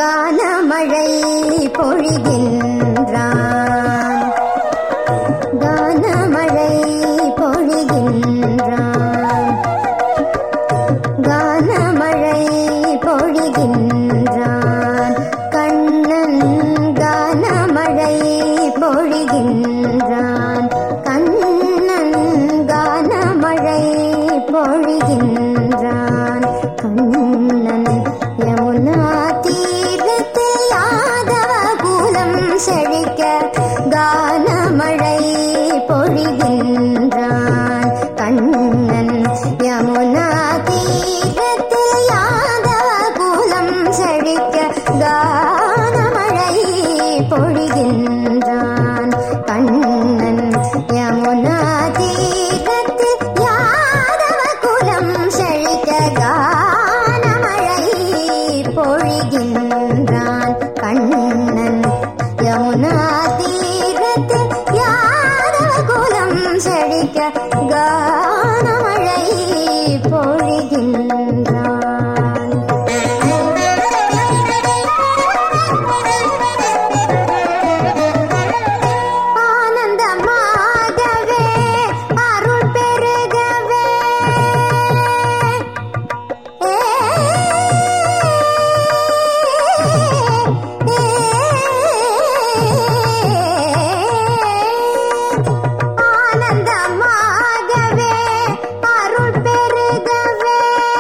கானமழை பொழிகின்றான் கானமழை பொழிகின்றான் கானமழை பொழிகின்றான் கண்ணன் கானமழை பொழிகின்றான் கண்ணன் கானமழை பொழிகின்றான் கண்ணன் யமுனா தீரத்து யாதவ குலம் செழிக்க கானமழை பொழிகின்றான் கண்ணன் யமுனா தீரத்து யாதவ குலம் செழிக்க கானமழை பொழிகின்றான் கண்ணன் யமுனா தீரத்து யாதவ குலம் செழிக்க கானமழை பொழிகின்றான் கண்ணன் யமுனா தீரத்து யாதவ குலம் செழிக்க கானமழை பொழிகின்றான் ஆனந்தமாகவே அருள் பெருகவே ஏ, ஆனந்தமாகவே அருள் பெருகவே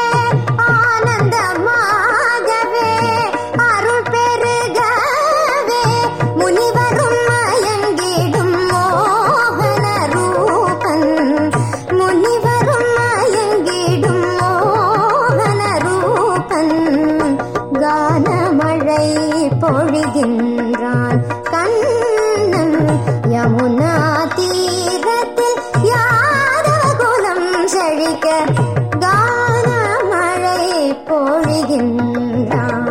ஆனந்தமாகவே அருள் பெருகவே முனிவரும் மயங்கிடும் மோகன ரூபன் முனிவரும் மயங்கிடும் மோகன ரூபன் கானமழை பொழிகின்றான் கண்ணன் யமுனா தீரத்தில் யாதவ குலம் செழிக்க கானமழை பொழிகின்றான்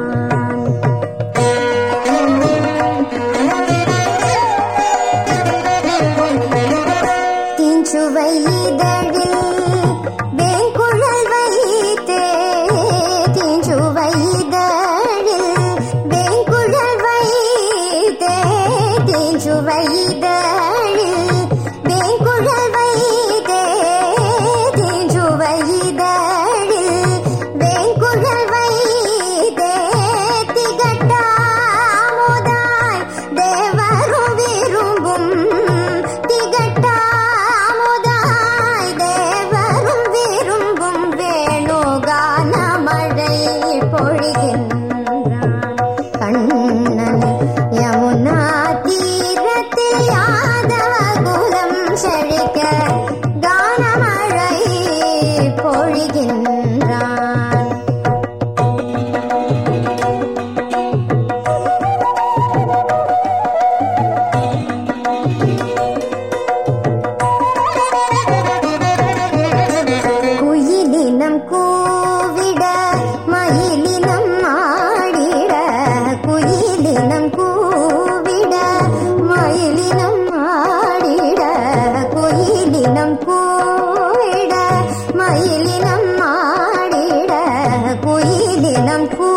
தீஞ்சுவை இதழில் வேங்குழல் வைத்தே தீஞ்சுவை இதழில் வேங்குழல் வைத்தே தீஞ்சுவை இதழில் வேங்குழல் வைத்தே தீஞ்சுவை இதழில் வேங்குழல் வைத்தே திகட்டாமுதாய் தேவரும் விரும்பும் திகட்டாமுதாய் தேவரும் விரும்பும் வேணுகான மழை பொழிகின்றான் கண்ணன் யமுனா தீரத்தில் யாதவ குலம் செழிக்க கானமழை பொழிகின்றான் குயிலினம் கூவிட மயிலினம் ஆடிட குயிலினம் கூவிட மயிலினம் ஆடிட குயிலினம் கூவிட மயிலினம் ஆடிட குயிலினம் கூ